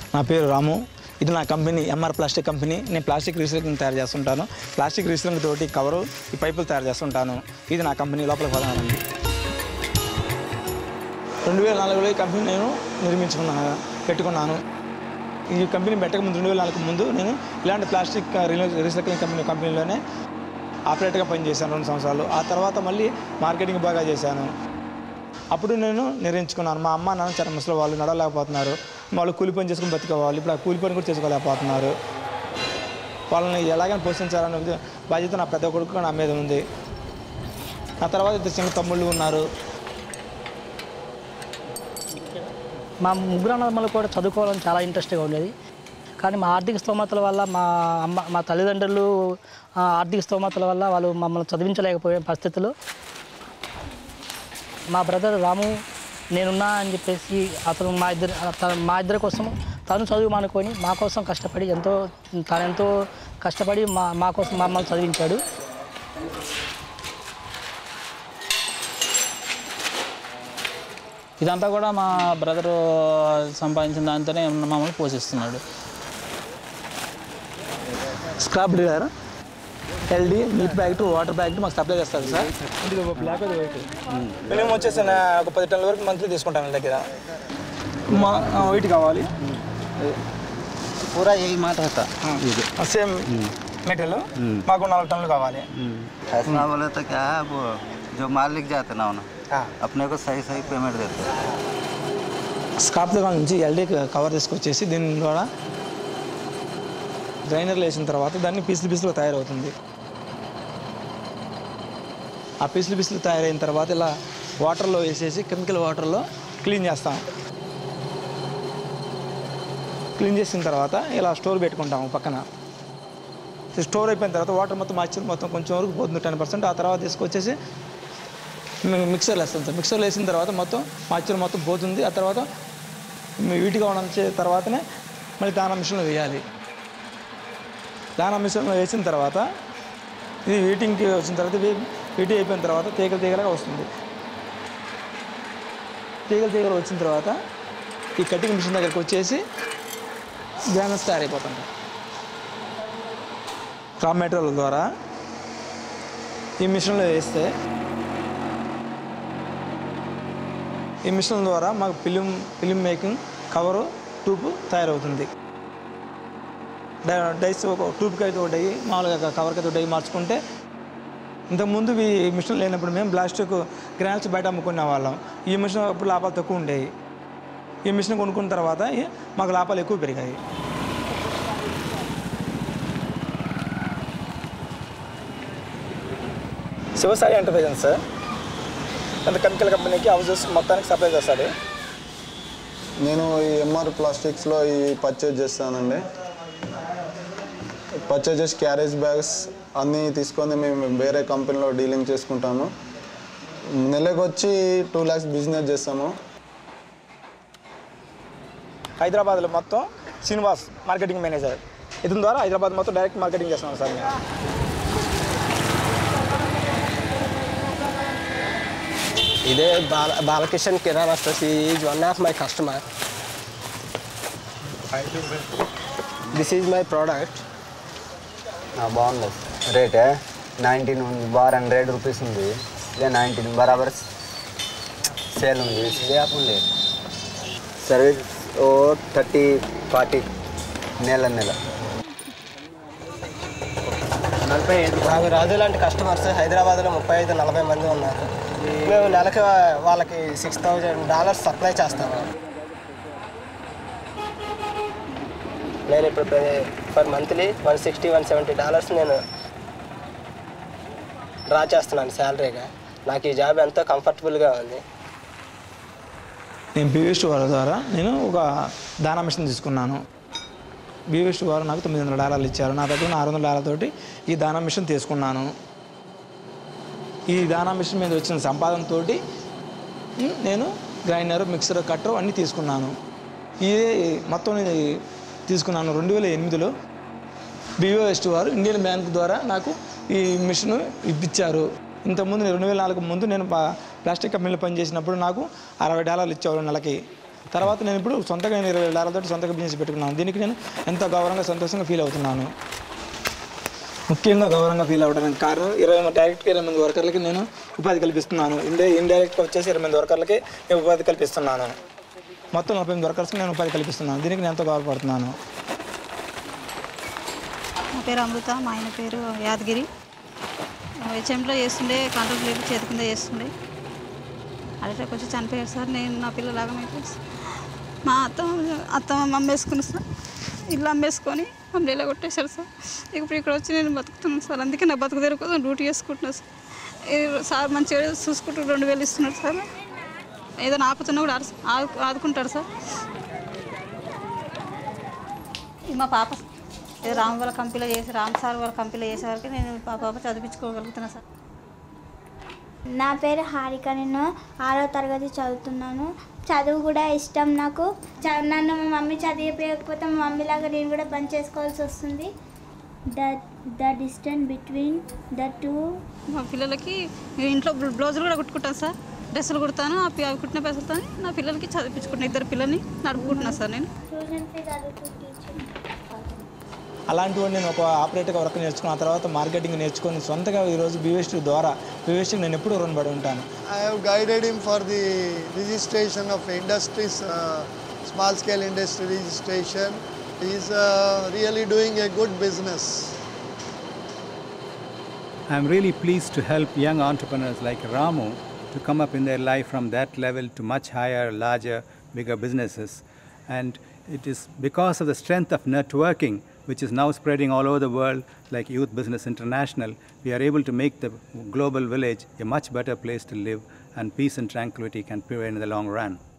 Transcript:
నా పేరు రాము ఇది నా కంపెనీ ఎంఆర్ ప్లాస్టిక్ కంపెనీ నేను ప్లాస్టిక్ రీసైక్లింగ్ తయారు చేస్తుంటాను ప్లాస్టిక్ రీసైక్లింగ్ తోటి కవరు ఈ పైపులు తయారు చేస్తుంటాను ఇది నా కంపెనీ లోపల పదానండి రెండు వేల నాలుగులో ఈ కంపెనీ నేను నిర్మించుకున్నాను పెట్టుకున్నాను ఈ కంపెనీ పెట్టక ముందు రెండు వేల నాలుగు ముందు నేను ఇలాంటి ప్లాస్టిక్ రీ- రీసైక్లింగ్ కంపెనీ కంపెనీలోనే ఆపరేటర్గా పనిచేశాను రెండు సంవత్సరాలు ఆ తర్వాత మళ్ళీ మార్కెటింగ్ బాగా చేశాను అప్పుడు నేను నిర్ణయించుకున్నాను మా అమ్మ నాన్న చాలా ముసలి వాళ్ళు నడవలేకపోతున్నారు వాళ్ళు కూలి పని చేసుకుని బతికేవాళ్ళు ఇప్పుడు ఆ కూలి పని కూడా చేసుకోలేకపోతున్నారు వాళ్ళని ఎలాగైనా పోషించాలనే ఉద్దే- బాధ్యత నా పెద్ద కొడుకు నా మీద ఉంది ఆ తర్వాత ఇద్దరు చిన్న తమ్ముళ్ళు ఉన్నారు మా ముగ్గురు అన్నదమ్ములు కూడా చదువుకోవాలని చాలా ఇంట్రెస్ట్గా ఉండేది కానీ మా ఆర్థిక స్తోమతల వల్ల మా అమ్మ మా తల్లిదండ్రులు ఆ, ఆర్థిక స్తోమతల వల్ల వాళ్ళు మమ్మల్ని చదివించలేకపోయే పరిస్థితులు మా బ్రదర్ రాము నేనున్నా అని చెప్పేసి అతను మా ఇద్దరు త- మా ఇద్దరి కోసం తను చదువు మానుకొని మా కోసం కష్టపడి ఎంతో తను ఎంతో కష్టపడి మా మా కోసం మమ్మల్ని చదివించాడు ఇదంతా కూడా మా బ్రదరు సంపాదించిన దాంతోనే మమ్మల్ని పోషిస్తున్నాడు scrap dealer LD milk packet water packet మాకు సప్లై చేస్తారు సార్ ఇది ఒక బ్లాక్ అది వైట్ మినిమం వచ్చేసి నా ఒక పది టన్నుల వరకు మంత్లీ తీసుకుంటాను వీళ్ళ దగ్గర మా వైట్ కావాలి पूरा यही माल रहता ఇది సేమ్ మెటీరియల్ మాకు నాలుగు టన్నులు కావాలి फैसला बोले तो क्या है वो जो माल लिख जाते ना उन्हें हाँ। अपने को सही सही पेमेंट देते స్క్రాప్ దుకాణం నుంచి ఎల్డీ కవర్ తీసుకొచ్చేసి దీని ద్వారా గ్రైండర్లో వేసిన తర్వాత దాన్ని పీసులు పీసులు తయారవుతుంది ఆ పీసులు పీసులు తయారైన తర్వాత ఇలా వాటర్లో వేసేసి కెమికల్ వాటర్లో క్లీన్ చేస్తాం క్లీన్ చేసిన తర్వాత ఇలా స్టోర్ పెట్టుకుంటాము పక్కన ఈ స్టోర్ అయిపోయిన తర్వాత వాటర్ మొత్తం మార్చి మొత్తం కొంచెం వరకు పోతుంది టెన్ పర్సెంట్ ఆ తర్వాత తీసుకొచ్చేసి మి- మిక్సర్లో వేస్తాం సార్ మిక్సర్లో వేసిన తర్వాత మొత్తం మాయిశ్చర్ మొత్తం పోతుంది ఆ తర్వాత వీటిగా ఉండే తర్వాతనే మళ్ళీ దానా మిషన్లో వేయాలి దానా మిషన్లో వేసిన తర్వాత ఇది వీటింగ్కి వచ్చిన తర్వాత ఇది వీటి అయిపోయిన తర్వాత తీగలు తీగలుగా వస్తుంది తీగలు తీగలు వచ్చిన తర్వాత ఈ కటింగ్ మిషన్ దగ్గరికి వచ్చేసి గ్రానల్స్ తయారైపోతుంది రా మెటీరియల్ ద్వారా ఈ మిషన్లో వేస్తే ఈ మిషన్ ద్వారా మాకు film film making cover tube తయారవుతుంది డై- డైస్ ఒక ట్యూబ్కి అయితే ఒక డై మామూలుగా కవర్కి అయితే ఒక డై మార్చుకుంటే ఇంతకుముందు ఈ మిషన్ లేనప్పుడు మేము ప్లాస్టిక్ గ్రానల్స్ బయట అమ్ముకునే వాళ్ళం ఈ మిషన్ అప్పుడు లాభాలు తక్కువ ఉండేవి ఈ మిషన్ కొనుక్కున్న తర్వాత ఈ- మాకు లాభాలు ఎక్కువ పెరిగాయి శివసాయి ఎంటర్ప్రైజెన్స్ సార్ అంత కెమికల్ కంపెనీకి హౌసెస్ మొత్తానికి సప్లై చేస్తాడు నేను ఈ ఎంఆర్ ప్లాస్టిక్స్లో ఈ పర్చేజ్ చేస్తానండి పర్చేజ్ చేసి క్యారేజ్ బ్యాగ్స్ అన్నీ తీసుకొని మేము వేరే కంపెనీలో డీలింగ్ చేసుకుంటాము నెలకు వచ్చి టూ ల్యాక్స్ బిజినెస్ చేస్తాము హైదరాబాద్లో మొత్తం శ్రీనివాస్ మార్కెటింగ్ మేనేజర్ ఇతని ద్వారా హైదరాబాద్ మొత్తం డైరెక్ట్ మార్కెటింగ్ చేస్తున్నాం సార్ మేము ఇదే Bala Balakishan Kirana stores is one of my customer this is my product బాగుంది రేటే నైన్టీన్ ఉంది బార్ హండ్రెడ్ రూపీస్ ఉంది ఇదే నైన్టీన్ బరాబర్ సేల్ ఉంది ఇదే ఉంది సర్వీస్ ఓ థర్టీ ఫార్టీ నెల నెల నలభై ఐదు నాకు రాజు లాంటి కస్టమర్స్ హైదరాబాద్లో ముప్పై ఐదు నలభై మంది ఉన్నారు మేము నెలకు వాళ్ళకి సిక్స్ థౌజండ్ డాలర్స్ సప్లై చేస్తాము నేను ఇప్పుడు per monthly one sixty one seventy dollars నేను డ్రా చేస్తున్నాను శాలరీగా నాకు ఈ జాబ్ ఎంతో కంఫర్టబుల్గా ఉంది నేను బీవెస్ట్ వారి ద్వారా నేను ఒక దానా మిషన్ తీసుకున్నాను బీవెస్ట్ వారు నాకు తొమ్మిది వందల డాలర్లు ఇచ్చారు నా దగ్గర ఉన్న ఆరు వందల డాలర్లతోటి ఈ దానా మిషన్ తీసుకున్నాను ఈ దానా మిషన్ మీద వచ్చిన సంపాదనతో నేను గ్రైండర్ మిక్సర్ కట్టర్ అన్నీ తీసుకున్నాను ఇదే మొత్తం ఇది తీసుకున్నాను రెండు వేల ఎనిమిదిలో బీఓఎస్ట్ వారు ఇండియన్ బ్యాంక్ ద్వారా నాకు ఈ మిషన్ ఇప్పించారు ఇంతకుముందు నేను రెండు వేల నాలుగు ముందు నేను పా- ప్లాస్టిక్ కంపెనీలో పనిచేసినప్పుడు నాకు అరవై డాలర్లు ఇచ్చేవారు నెలకి తర్వాత నేను ఇప్పుడు సొంతగా నేను ఇరవై డాలర్లతో సొంతగా బిజినెస్ పెట్టుకున్నాను దీనికి నేను ఎంతో గౌరవంగా సంతోషంగా ఫీల్ అవుతున్నాను ముఖ్యంగా గౌరవంగా ఫీల్ అవ్వడానికి కారణం ఇరవై మంది డైరెక్ట్గా ఇరవై మంది వర్కర్లకి నేను ఉపాధి కల్పిస్తున్నాను ఇండే ఇండైరెక్ట్గా వచ్చేసి ఇరవై మంది వర్కర్లకి నేను ఉపాధి కల్పిస్తున్నాను మొత్తం నలభై మంది వర్కర్స్కి నేను ఉపాధి కల్పిస్తున్నాను దీనికి నేను ఎంతో గౌరవపడుతున్నాను నా పేరు అమృత మా ఆయన పేరు యాదగిరి హెచ్ఎంలో చేస్తుండే కాంట్రాక్ట్ లేబర్ చేతి కింద చేస్తుండే అడిగితే కొంచెం చనిపోయాడు సార్ నేను నా పిల్లలాగా మెయింటెన్స్ మా అత్త అత్త అమ్మేసుకుని సార్ ఇల్లు అమ్మేసుకొని అమ్మేలా కొట్టేశాడు సార్ ఇప్పుడు ఇక్కడ వచ్చి నేను బతుకుతున్నాను సార్ అందుకే నా బతుకు తెర కోసం డ్యూటీ చేసుకుంటున్నాను సార్ ఈ సార్ మంచిగా చూసుకుంటూ రెండు వేలు ఇస్తున్నాడు సార్ ఏదైనా ఆపుతున్నా కూడా ఆడు- ఆదు- ఆదుకుంటాడు సార్ ఇది మా పాప ఇది రామ్ వాళ్ళ కంపెనీలో చేసి రామ్ సార్ వాళ్ళ కంపెనీలో చేసేవరకు నేను మా పాప చదివించుకోగలుగుతున్నా సార్ నా పేరు హారిక నేను ఆరో తరగతి చదువుతున్నాను చదువు కూడా ఇష్టం నాకు చ- నన్ను మా మమ్మీ చదివిపోయకపోతే మా మమ్మీ లాగా నేను కూడా పని చేసుకోవాల్సి వస్తుంది the the distance between the two మా పిల్లలకి నేను ఇంట్లో బ్లౌ- బ్లౌజులు కూడా కుట్టుకుంటాను సార్ డ్రెస్సులు కుడతాను ఆ పి- అవి కుట్టిన పైసలతో నా పిల్లలకి చదివించుకుంటున్నాను ఇద్దరు పిల్లల్ని నడుపుకుంటున్నాను సార్ నేను ట్యూషన్ ఫీజు అడుగుతూ టీచింగ్ అలాంటివి నేను ఒక ఆపరేటర్గా వర్క్ నేర్చుకున్న ఆ తర్వాత మార్కెటింగ్ నేర్చుకొని సొంతగా ఈరోజు బీవెస్ట్ ద్వారా బీవెస్ట్కి నేను ఎప్పుడూ రుణపడి ఉంటాను I have guided him for the registration of industries, uh, small scale industry registration. He is uh, really doing a good business. I'm really pleased to help young entrepreneurs like Ramu to come up in their life from that level to much higher, larger, bigger businesses. And it is because of the strength of networking, which is now spreading all over the world, like Youth Business International, we are able to make the global village a much better place to live, and peace and tranquility can prevail in the long run.